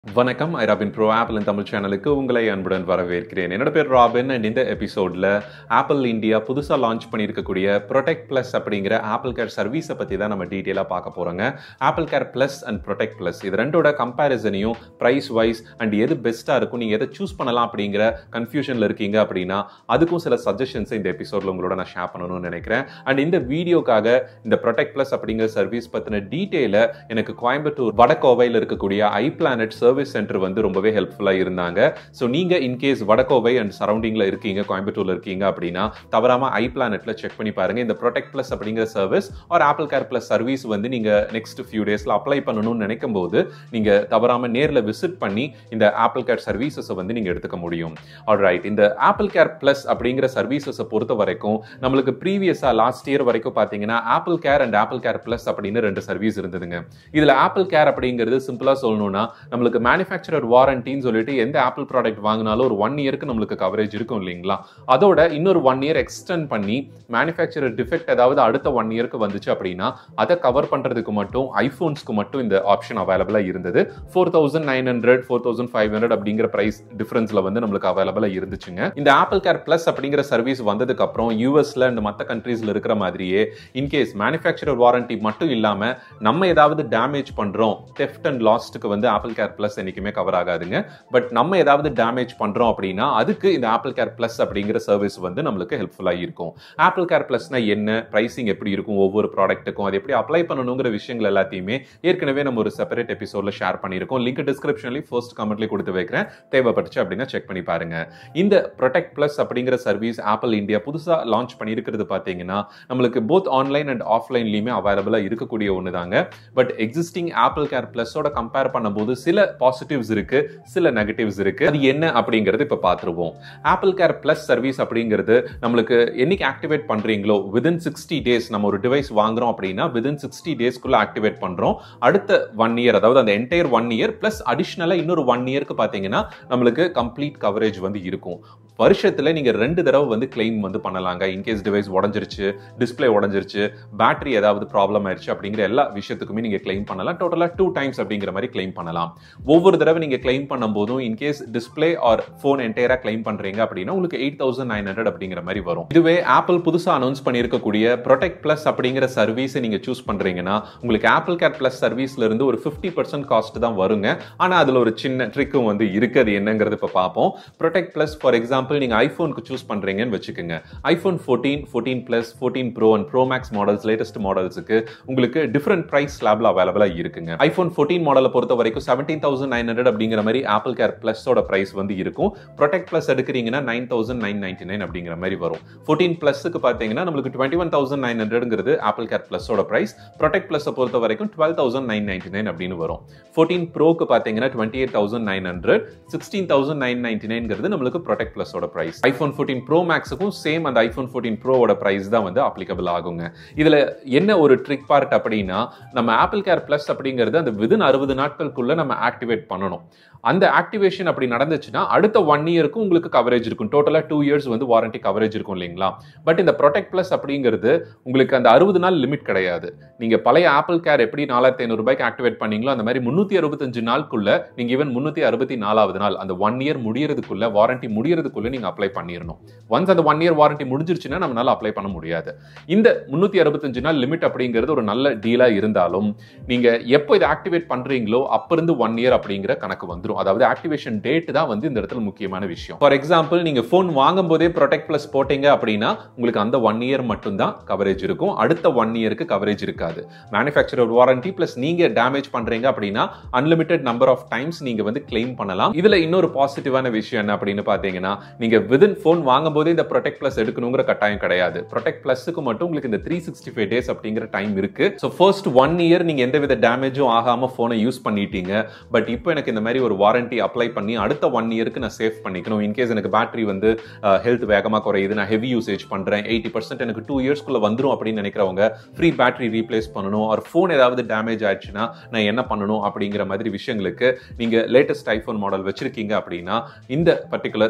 வணக்கம் I Robin bro Apple Tamil சேனலுக்கு உங்களை அன்புடன் வரவேற்கிறேன் என்னோட பேர் ராபின் அண்ட் இந்த எபிசோடில் ஆப்பிள் இந்தியா புதுசாக லான்ச் பண்ணியிருக்கக்கூடிய ப்ரொடெக்ட் ப்ளஸ் அப்படிங்கிற ஆப்பிள் கேர் சர்வீஸை பற்றி தான் நம்ம டீட்டெயிலாக பார்க்க போகிறோங்க Apple care plus and protect plus இது ரெண்டோட கம்பேரிசனையும் ப்ரைஸ் வைஸ் அண்ட் எது பெஸ்ட்டாக இருக்கும் நீங்கள் எதை சூஸ் பண்ணலாம் அப்படிங்கிற கன்ஃபியூஷனில் இருக்கீங்க அப்படின்னா அதுக்கும் சில சஜஷன்ஸை இந்த எபிசோடில் உங்களோட நான் ஷேர் பண்ணணும்னு நினைக்கிறேன் அண்ட் இந்த வீடியோக்காக இந்த ப்ரொடெக்ட் ப்ளஸ் அப்படிங்கிற சர்வீஸ் பற்றின டீட்டெயிலை எனக்கு கோயம்புத்தூர் வடகோவையில் இருக்கக்கூடிய ஐ பிளானட் சர்வீஸ் சென்டர் வந்து ரொம்பவே ஹெல்ப்ஃபுல்லாக இருந்தாங்க ஸோ நீங்கள் இன்கேஸ் வடகோவை அண்ட் சரௌண்டிங்கில் இருக்கீங்க கோயம்புத்தூர்ல இருக்கீங்க அப்படின்னா தவறாமல் ஐ பிளானெட்டில் செக் பண்ணி பாருங்க இந்த ப்ரொடெக்ட் ப்ளஸ் அப்படிங்கிற சர்வீஸ் ஒரு ஆப்பிள் கேர் ப்ளஸ் சர்வீஸ் வந்து நீங்கள் நெக்ஸ்ட் ஃபியூ டேஸில் அப்ளை பண்ணணும்னு நினைக்கும் போது நீங்கள் தவறாமல் நேரில் விசிட் பண்ணி இந்த ஆப்பிள் கேர் சர்வீசஸை வந்து நீங்கள் எடுத்துக்க முடியும் ரைட் இந்த ஆப்பிள் கேர் ப்ளஸ் அப்படிங்கிற சர்வீசஸை பொறுத்த வரைக்கும் நம்மளுக்கு ப்ரீவியஸாக லாஸ்ட் இயர் வரைக்கும் பார்த்தீங்கன்னா Apple care and Apple care plus அப்படின்னு ரெண்டு சர்வீஸ் இருந்ததுங்க இதில் ஆப்பிள் கேர் அப்படிங்கிறது சிம்பிளாக சொல்லணும்னா நம்மளுக்கு மேனுஃபேக்சரர் வாரண்டின்னு சொல்லிட்டு எந்த ஆப்பிள் ப்ராடக்ட் வாங்கினாலும் ஒரு ஒன் இயருக்கு நம்மளுக்கு கவரேஜ் இருக்கும் இல்லைங்களா அதோட இன்னொரு ஒன் இயர் எக்ஸ்டெண்ட் பண்ணி மேனுஃபேக்சரர் டிஃபெக்ட் ஏதாவது அடுத்த ஒன் இயருக்கு வந்துச்சு அப்படின்னா அதை கவர் பண்ணுறதுக்கு மட்டும் ஐஃபோன்ஸ்க்கு மட்டும் இந்த ஆப்ஷன் அவைலபிளாக இருந்தது four thousand nine hundred four thousand five hundred அப்படிங்கிற ப்ரைஸ் டிஃபரன்ஸில் வந்து நம்மளுக்கு அவைலபிளாக இருந்துச்சுங்க இந்த ஆப்பிள் கேர் ப்ளஸ் அப்படிங்கிற சர்வீஸ் வந்ததுக்கு அப்புறம் யூஎஸ்ல அண்ட் மற்ற கண்ட்ரீஸ்ல இருக்கிற மாதிரியே இன்கேஸ் மேனுஃபேக்சரர் வாரண்டி மட்டும் இல்லாமல் நம்ம ஏதாவது டேமேஜ் பண்ணுறோம் டெஃப்ட் அண்ட் லாஸ்ட்டுக்கு வந்து ஆப்பிள் கேர் ப்ளஸ் என்றைக்குமே கவர் ஆகாதுங்க பட் நம்ம ஏதாவது டேமேஜ் பண்ணுறோம் அப்படின்னா அதுக்கு இந்த ஆப்பிள் கேர் ப்ளஸ் அப்படிங்கிற சர்வீஸ் வந்து நம்மளுக்கு ஹெல்ப்ஃபுல்லாக இருக்கும் ஆப்பிள் கேர் ப்ளஸ்னா என்ன ப்ரைசிங் எப்படி இருக்கும் ஒவ்வொரு ப்ராடக்ட்டுக்கும் அது எப்படி அப்ளை பண்ணணுங்கிற விஷயங்கள் எல்லாத்தையுமே ஏற்கனவே நம்ம ஒரு செப்பரேட் எபிசோடில் ஷேர் பண்ணியிருக்கோம் லிங்க் டிஸ்கிரிப்ஷன்லேயும் ஃபர்ஸ்ட் கமெண்ட்லேயே கொடுத்து வைக்கிறேன் தேவைப்பட்டுச்சு அப்படின்னா செக் பண்ணி பாருங்க இந்த ப்ரொடெக்ட் ப்ளஸ் அப்படிங்கிற சர்வீஸ் ஆப்பிள் இந்தியா புதுசாக லான்ச் பண்ணியிருக்கிறது பார்த்தீங்கன்னா நம்மளுக்கு போத் ஆன்லைன் அண்ட் ஆஃப்லைன்லையுமே அவைலபிளாக இருக்கக்கூடிய ஒன்று தாங்க பட் எக்ஸிஸ்டிங் ஆப்பிள் கேர் ப்ளஸோட கம்பேர் பண்ணும்போது சில பாசிட்டிவ்ஸ் இருக்கு சில நெகட்டிவ்ஸ் இருக்கு அது என்ன அப்படிங்கிறது இப்போ பார்த்துருவோம் ஆப்பிள் கேர் ப்ளஸ் சர்வீஸ் அப்படிங்கிறது நம்மளுக்கு என்னைக்கு ஆக்டிவேட் பண்றீங்களோ விதின் சிக்ஸ்டி டேஸ் நம்ம ஒரு டிவைஸ் வாங்குறோம் அப்படின்னா விதின் சிக்ஸ்டி டேஸ்க்குள்ள ஆக்டிவேட் பண்றோம் அடுத்த ஒன் இயர் அதாவது அந்த என்டையர் ஒன் இயர் பிளஸ் அடிஷ்னலாக இன்னொரு ஒன் இயருக்கு பார்த்தீங்கன்னா நம்மளுக்கு கம்ப்ளீட் கவரேஜ் வந்து இருக்கும் வருஷத்துல நீங்க ரெண்டு தடவை வந்து கிளைம் வந்து பண்ணலாங்க இன்கேஸ் டிவைஸ் உடஞ்சிருச்சு டிஸ்பிளே உடஞ்சிருச்சு பேட்டரி ஏதாவது ப்ராப்ளம் ஆயிடுச்சு அப்படிங்கிற எல்லா விஷயத்துக்குமே நீங்க கிளைம் பண்ணலாம் டோட்டலா டூ டைம்ஸ் அப்படிங்கிற மாதிரி கிளைம் பண்ணலாம் ஒவ்வொரு தடவை நீங்க கிளைம் பண்ணும் போதும் இன்கேஸ் டிஸ்பிளே ஆர் ஃபோன் என்டையரா கிளைம் பண்றீங்க அப்படின்னா உங்களுக்கு எயிட் தௌசண்ட் நைன் ஹண்ட்ரட் அப்படிங்கிற மாதிரி வரும் இதுவே ஆப்பிள் புதுசா அனௌன்ஸ் பண்ணியிருக்கக்கூடிய ப்ரொடெக்ட் பிளஸ் அப்படிங்கிற சர்வீஸை நீங்க சூஸ் பண்றீங்கன்னா உங்களுக்கு ஆப்பிள் கேர் பிளஸ் சர்வீஸ்ல இருந்து ஒரு ஃபிஃப்டி பர்சன்ட் காஸ்ட் தான் வருங்க ஆனா அதுல ஒரு சின்ன ட்ரிக்கும் வந்து இருக்கு அது என்னங்கிறது இப்ப பார்ப்போம் ப்ரொடெக்ட் பிளஸ் ஃபார் எக்ஸாம்பிள் நீங்க ஐபோனுக்கு சூஸ் பண்றீங்கன்னு வச்சுக்கோங்க iPhone fourteen fourteen plus fourteen pro and pro max models latest மாடல்ஸுக்கு உங்களுக்கு டிஃப்ரெண்ட் பிரைஸ் ஸ்லாப்ல அவைலபிளா இருக்குங்க ஐபோன் ஃபோர்டீன் மாடலை பொறுத்த வரைக்கும் செவன்டீன் தௌசண்ட் நைன் ஹண்ட்ரட் அப்படிங்கிற மாதிரி ஆப்பிள் கேர் பிளஸோட பிரைஸ் வந்து இருக்கும் ப்ரொடெக்ட் பிளஸ் எடுக்கிறீங்கன்னா nine thousand nine ninety nine அப்படிங்கிற மாதிரி வரும் ஃபோர்டீன் பிளஸுக்கு பார்த்தீங்கன்னா நம்மளுக்கு டுவெண்ட்டி ஒன் தௌசண்ட் நைன் ஹண்ட்ரட்ங்கிறது ஆப்பிள் கேர் பிளஸோட பிரைஸ் ப்ரொடெக்ட் பிளஸ் பொறுத்த வரைக்கும் twelve thousand nine ninety nine அப்படின்னு வரும் ஃபோர்டீன் ப்ரோக்கு பார்த்தீங்கன்னா twenty eight thousand nine hundred sixteen thousand nine ninety நைன்ங்கிறது நம்மளுக்கு ப்ரொடெக்ட் பிளஸோட பிரைஸ் ஐஃபோன் ஃபோர்டீன் ப்ரோ மேக்ஸுக்கும் சேம் அந்த ஐஃபோன் ஃபோர்டீன் ப்ரோவோட பிரைஸ் தான் வந்து அப்ளிகபிள் ஆகுங்க இதுல என்ன ஒரு ட்ரிக் பார்ட் அப்படின்னா நம்ம ஆப்பிள் கேர் பிளஸ் அப்படிங்கிறது அந்த விதின் அறுபது நாட்களுக்குள்ள நம்ம ஆக்டிவேட் பண்ணணும் அந்த ஆக்டிவேஷன் அப்படி நடந்துச்சுன்னா அடுத்த ஒன் இயருக்கு உங்களுக்கு கவரேஜ் இருக்கும் டோட்டலாக டூ இயர்ஸ் வந்து வாரண்டி கவரேஜ் இருக்கும் இல்லைங்களா பட் இந்த ப்ரொடெக்ட் பிளஸ் அப்படிங்கிறது உங்களுக்கு அந்த அறுபது நாள் லிமிட் கிடையாது நீங்க பழைய ஆப்பிள் கேர் எப்படி நாலாயிரத்தி ஐநூறு ரூபாய்க்கு ஆக்டிவேட் பண்ணீங்களோ அந்த மாதிரி முன்னூத்தி அறுபத்தஞ்சு நாளுக்குள்ள நீங்க ஈவன் முன்னூத்தி அறுபத்தி நாலாவது நாள் அந்த ஒன் இயர் முடியறதுக்குள்ள வாரண்டி முடியறதுக்குள்ள நீங்க அப்ளை பண்ணிடணும் ஒன்ஸ் அந்த ஒன் இயர் வாரண்டி முடிஞ்சிருச்சுன்னா நம்மளால அப்ளை பண்ண முடியாது இந்த முன்னூத்தி அறுபத்தஞ்சு நாள் லிமிட் அப்படிங்கிறது ஒரு நல்ல டீலா இருந்தாலும் நீங்க எப்போ இதை ஆக்டிவேட் பண்றீங்களோ அப்ப இருந்து ஒன் இயர் அப்படிங்கிற கணக்கு வந்துடும் அதாவது ஆக்டிவேஷன் டேட் தான் வந்து இந்த இடத்துல முக்கியமான விஷயம் ஃபார் எக்ஸாம்பிள் நீங்க போன் வாங்கும் போதே ப்ரொடெக்ட் பிளஸ் போட்டீங்க அப்படின்னா உங்களுக்கு அந்த ஒன் இயர் மட்டும் தான் கவரேஜ் இருக்கும் அடுத்த ஒன் இயருக்கு கவரேஜ் இருக்காது மேனுஃபேக்சரர் வாரண்டி பிளஸ் நீங்க டேமேஜ் பண்றீங்க அப்படின்னா அன்லிமிட்டெட் நம்பர் ஆஃப் டைம்ஸ் நீங்க வந்து கிளைம் பண்ணலாம் இதுல இன்னொரு பாசிட்டிவான விஷயம் என்ன அப்படின்னு பாத்தீங்கன்னா நீங்க விதின் போன் வாங்கும் போதே இந்த ப்ரொடெக்ட் பிளஸ் எடுக்கணுங்கிற கட்டாயம் கிடையாது ப்ரொடெக்ட் பிளஸுக்கு மட்டும் உங்களுக்கு இந்த த்ரீ சிக்ஸ்டி ஃபைவ் டேஸ் அப்படிங்கிற டைம் இருக்கு ஸோ ஃபர்ஸ்ட் ஒன் இயர் நீங்க எந்த வித டேமேஜும் ஆகாம போனை யூஸ் பண்ணிட்டீங்க பட் இப்போ எனக்கு இந்த மாதிரி ஒரு வாரண்டி அப்ளை பண்ணி அடுத்த ஒன் இயருக்கு நான் சேவ் பண்ணிக்கணும் இன்கேஸ் எனக்கு பேட்டரி வந்து ஹெல்த் வேகமாக குறையுது நான் ஹெவி யூசேஜ் பண்றேன் எயிட்டி பர்சன்ட் எனக்கு டூ இயர்ஸ்க்குள்ள வந்துடும் அப்படின்னு நினைக்கிறவங்க ஃப்ரீ பேட்டரி ரீப்ளேஸ் பண்ணணும் ஒரு ஃபோன் ஏதாவது டேமேஜ் ஆயிடுச்சுன்னா நான் என்ன பண்ணணும் அப்படிங்கிற மாதிரி விஷயங்களுக்கு நீங்க லேட்டஸ்ட் ஐஃபோன் மாடல் வச்சிருக்கீங்க அப்படின்னா இந்த பர்டிகுலர் ப்ரொடெக்ட்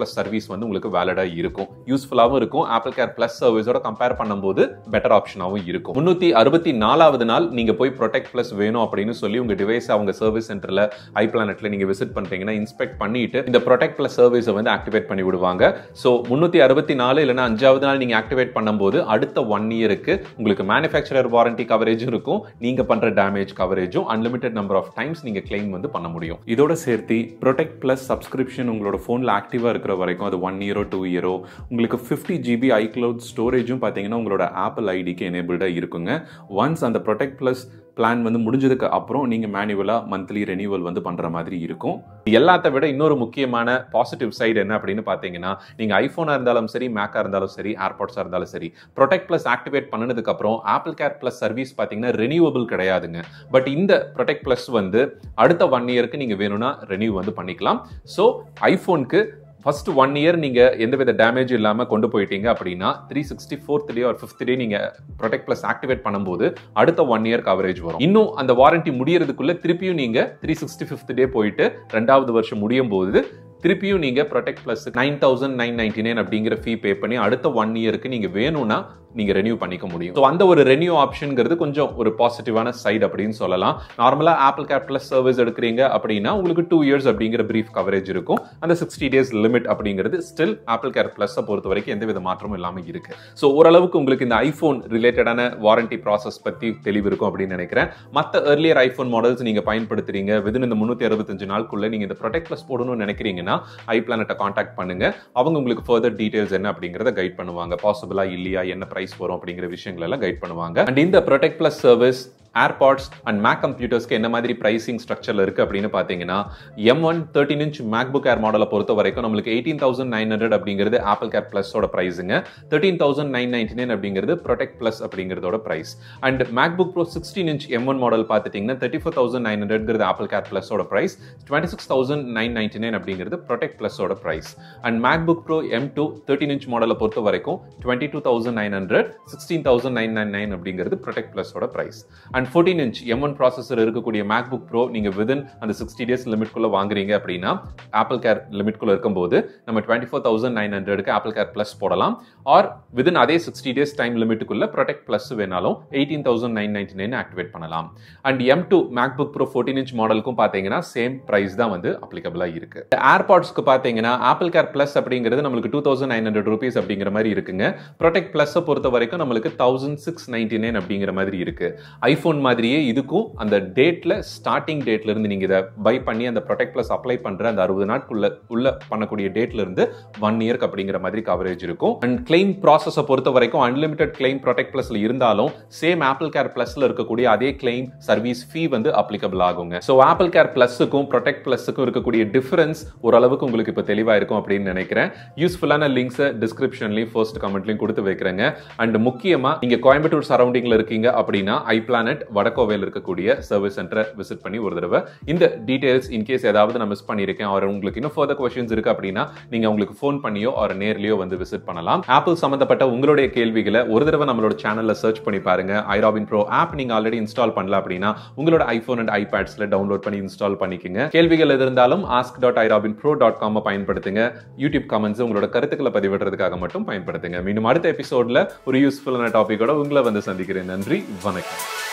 ப்ளஸ் சர்வீஸ் வந்து உங்களுக்கு வேலிடா இருக்கும் யூஸ்ஃபுல்லாகவும் இருக்கும் ஆப்பிள் கேர் ப்ளஸ் சர்வீஸோட கம்பேர் பண்ணும்போது பெட்டர் ஆப்ஷனாகவும் இருக்கும் முன்னூத்தி அறுபத்தி நாலாவது நாள் நீங்க போய் ப்ரொடெக்ட் ப்ளஸ் வேணும் அப்படின்னு சொல்லி உங்க டிவைஸ் அவங்க சர்வீஸ் சென்டர்ல ஐ பிளானட்ல நீங்க விசிட் பண்றீங்கன்னா இன்ஸ்பெக்ட் பண்ணிட்டு இந்த ப்ரொடெக்ட் ப்ளஸ் சர்வீஸை வந்து ஆக்டிவேட் பண்ணி விடுவாங்க ஸோ முன்னூத்தி அறுபத்தி நாலு இல்லைன்னா அஞ்சாவது நாள் நீங்க ஆக்டிவேட் பண்ணும்போது அடுத்த ஒன் இயருக்கு உங்களுக்கு மேனுஃபேக்சரர் வாரண்டி கவரேஜும் இருக்கும் நீங்க பண்ற டேமேஜ் கவரேஜும் அன்லிமிட்டட் நம்பர் ஆஃப் டைம்ஸ் நீங்க கிளைம் வந்து பண்ண முடியும் இதோட சேர்த்து ப்ரொடெக்ட் ப்ளஸ் சப்ஸ்கிரிப்ஷன் உங்களோட ஃபோனில் ஆக்டிவாக இருக்கிற வரைக்கும் அது ஒன் இயரோ டூ இயரோ உங்களுக்கு ஃபிஃப்டி ஜிபி ஐக்ளவுட் ஸ்டோரேஜும் பார்த்தீங்கன்னா உங்களோட ஆப்பிள் ஐடிக்கு எனேபிள்டாக இருக்குங்க ஒன்ஸ் அந்த ப்ரொடெக்ட் ப்ளஸ் பிளான் வந்து முடிஞ்சதுக்கு அப்புறம் நீங்கள் மேனுவலாக மந்த்லி ரெனியூவல் வந்து பண்ணுற மாதிரி இருக்கும் எல்லாத்த விட இன்னொரு முக்கியமான பாசிட்டிவ் சைடு என்ன அப்படின்னு பார்த்தீங்கன்னா நீங்கள் ஐஃபோனாக இருந்தாலும் சரி மேக்காக இருந்தாலும் சரி ஏர்பாட்ஸாக இருந்தாலும் சரி ப்ரொடெக்ட் ப்ளஸ் ஆக்டிவேட் பண்ணதுக்கு அப்புறம் ஆப்பிள் கேர் ப்ளஸ் சர்வீஸ் பார்த்தீங்கன்னா ரெனியூவபிள் கிடையாதுங்க பட் இந்த ப்ரொடெக்ட் ப்ளஸ் வந்து அடுத்த ஒன் இயருக்கு நீங்கள் வேணும்னா ரெனியூ வந்து பண்ணிக்கலாம் ஸோ ஐஃபோனுக்கு ஃபர்ஸ்ட் ஒன் இயர் நீங்க எந்தவித டேமேஜ் இல்லாம கொண்டு போயிட்டீங்க அப்படின்னா த்ரீ சிக்ஸ்டி ஃபோர்த் டே ஒரு ஃபிஃப்த் டே நீங்க ப்ரொடெக்ட் பிளஸ் ஆக்டிவேட் பண்ணும்போது அடுத்த ஒன் இயர் கவரேஜ் வரும் இன்னும் அந்த வாரண்டி முடியறதுக்குள்ள திருப்பியும் நீங்க த்ரீ சிக்ஸ்டி ஃபிஃப்த் டே போயிட்டு ரெண்டாவது வருஷம் முடியும் போது திருப்பியும் நீங்க protect plus nine thousand nine ninety nine அப்படிங்கிற ஃபீ பே பண்ணி அடுத்த ஒன் இயருக்கு நீங்க வேணும்னா நீங்க ரெனியூ பண்ணிக்க முடியும் ஸோ அந்த ஒரு ரெனியூ ஆப்ஷன்ங்கிறது கொஞ்சம் ஒரு பாசிட்டிவான சைடு அப்படின்னு சொல்லலாம் நார்மலா ஆப்பிள் கேர் பிளஸ் சர்வீஸ் எடுக்கிறீங்க அப்படின்னா உங்களுக்கு டூ இயர்ஸ் அப்படிங்கிற பிரீஃப் கவரேஜ் இருக்கும் அந்த சிக்ஸ்டி டேஸ் லிமிட் அப்படிங்கிறது ஸ்டில் ஆப்பிள் கேர் பிளஸ் பொறுத்த வரைக்கும் எந்த வித மாற்றமும் இல்லாமல் இருக்கு ஸோ ஓரளவுக்கு உங்களுக்கு இந்த ஐஃபோன் ரிலேட்டடான வாரண்டி ப்ராசஸ் பத்தி தெளிவு இருக்கும் அப்படின்னு நினைக்கிறேன் மற்ற ஏர்லியர் ஐஃபோன் மாடல்ஸ் நீங்க பயன்படுத்துறீங்க விதின் இந்த முன்னூத்தி அறுபத்தஞ்சு நாளுக்குள்ள நீங்க இந்த ப்ரொடெக்ட் பிளஸ் போடணும்னு நினைக்கிறீங்கன்னா ஐ பிளானட்டை காண்டாக்ட் பண்ணுங்க அவங்க உங்களுக்கு ஃபர்தர் டீடைல்ஸ் என்ன அப்படிங்கறத கைட் பண்ணுவாங்க பாசிபிளா இல்லையா என்ன பிரைஸ் வரும் அப்படிங்கிற விஷயங்கள் எல்லாம் கைட் பண்ணுவாங்க அண்ட் இந்த protect plus service AirPods and Mac கம்ப்யூட்டர்ஸ்க்கு என்ன மாதிரி பிரைசிங் ஸ்ட்ரக்சர்ல இருக்கு அப்படின்னு பார்த்தீங்கன்னா M one thirteen inch MacBook air மாடலை பொறுத்த வரைக்கும் நம்மளுக்கு எயிட்டீன் தௌசண்ட் நைன் ஹண்ட்ரட் அப்படிங்கிறது ஆப்பிள் கேர் பிளஸோட பிரைஸுங்க thirteen thousand nine ninety nine அப்படிங்கிறது ப்ரொடெக்ட் பிளஸ் அப்படிங்கிறதோட price and MacBook pro sixteen inch M one model பார்த்துட்டீங்கன்னா தேர்ட்டி ஃபோர் தௌசண்ட் நைன் ஹண்ட்ரட்ங்கிறது ஆப்பிள் கேர் பிளஸோட price twenty six thousand nine ninety nine அப்படிங்கிறது protect பிளஸோட price and MacBook pro M two thirteen inch மாடலை பொறுத்த வரைக்கும் twenty two thousand nine hundred sixteen thousand nine nine nine அப்படிங்கிறது protect பிளஸோட price and fourteen inch M one processor இருக்கக்கூடிய MacBook pro நீங்க within அந்த sixty days லிமிட்குள்ள வாங்குறீங்க அப்படின்னா ஆப்பிள் கேர் லிமிட்குள்ள இருக்கும்போது நம்ம டுவெண்ட்டி ஃபோர் தௌசண்ட் நைன் ஹண்ட்ரடுக்கு ஆப்பிள் கேர் பிளஸ் போடலாம் ஆர் விதின் அதே sixty days time லிமிட்டுக்குள்ள protect plus வேணாலும் eighteen thousand nine ninety nine activate பண்ணலாம் and M two MacBook pro fourteen inch மாடலுக்கும் பார்த்தீங்கன்னா சேம் பிரைஸ் தான் வந்து அப்ளிகபிளா இருக்கு ஏர்பாட்ஸ்க்கு பார்த்தீங்கன்னா ஆப்பிள் கேர் பிளஸ் அப்படிங்கிறது நம்மளுக்கு two thousand nine hundred rupees அப்படிங்கிற மாதிரி இருக்குங்க ப்ரொடெக்ட் பிளஸ் பொறுத்த வரைக்கும் நம்மளுக்கு தௌசண்ட் சிக்ஸ் நைன்டி நைன் அப்படிங்கிற மாதிரி இருக்கு ஐஃபோன் மாதிரியே இதுக்கும் அந்த டேட்ல ஸ்டார்டிங் டேட்ல இருந்து நீங்க இதை பை பண்ணி அந்த ப்ரொடெக்ட் பிளஸ் அப்ளை பண்ற அந்த அறுபது நாட்குள்ள உள்ள பண்ணக்கூடிய டேட்ல இருந்து ஒன் இயர்க்கு அப்படிங்கிற மாதிரி கவரேஜ் இருக்கும் அண்ட் கிளைம் ப்ராசஸை பொறுத்த வரைக்கும் அன்லிமிட்டட் கிளைம் ப்ரொடெக்ட் பிளஸ்ல இருந்தாலும் சேம் ஆப்பிள் கேர் பிளஸ்ல இருக்கக்கூடிய அதே கிளைம் சர்வீஸ் ஃபீ வந்து அப்ளிகபிள் ஆகுங்க ஸோ ஆப்பிள் கேர் பிளஸுக்கும் ப்ரொடெக்ட் பிளஸுக்கும் இருக்கக்கூடிய டிஃபரன்ஸ் ஓரளவுக்கு உங்களுக்கு இப்போ தெளிவா இருக்கும் அப்படின்னு நினைக்கிறேன் யூஸ்ஃபுல்லான லிங்க்ஸை டிஸ்கிரிப்ஷன்லையும் ஃபர்ஸ்ட் கமெண்ட்லையும் கொடுத்து வைக்கிறேங்க அண்ட் முக்கியமா நீங்க கோயம்புத்தூர் சரௌண்டிங்ல இருக்கீங்க அப்படின்னா ஐ பிளானட் வடக்கோவையில் இருக்கக்கூடிய சர்வீஸ் சென்டரை விசிட் பண்ணி ஒரு தடவை இந்த டீடைல்ஸ் இன்கேஸ் ஏதாவது நான் மிஸ் பண்ணியிருக்கேன் அவர் உங்களுக்கு இன்னும் ஃபர்தர் கொஸ்டின்ஸ் இருக்கு அப்படின்னா நீங்க உங்களுக்கு ஃபோன் பண்ணியோ ஒரு நேர்லயோ வந்து விசிட் பண்ணலாம் ஆப்பிள் சம்பந்தப்பட்ட உங்களுடைய கேள்விகளை ஒரு தடவை நம்மளோட சேனல்ல சர்ச் பண்ணி பாருங்க ஐராபின் ப்ரோ ஆப் நீங்க ஆல்ரெடி இன்ஸ்டால் பண்ணல அப்படின்னா உங்களோட ஐபோன் அண்ட் ஐபேட்ஸ்ல டவுன்லோட் பண்ணி இன்ஸ்டால் பண்ணிக்கங்க கேள்விகள் எது இருந்தாலும் ask dot iRobin pro dot com பயன்படுத்துங்க யூடியூப் கமெண்ட்ஸ் உங்களோட கருத்துக்களை பதிவிடுறதுக்காக மட்டும் பயன்படுத்துங்க மீண்டும் அடுத்த எபிசோட்ல ஒரு யூஸ்ஃபுல்லான டாபிக்கோட உங்களை வந்து சந்திக்கிறேன் நன்றி வணக்கம்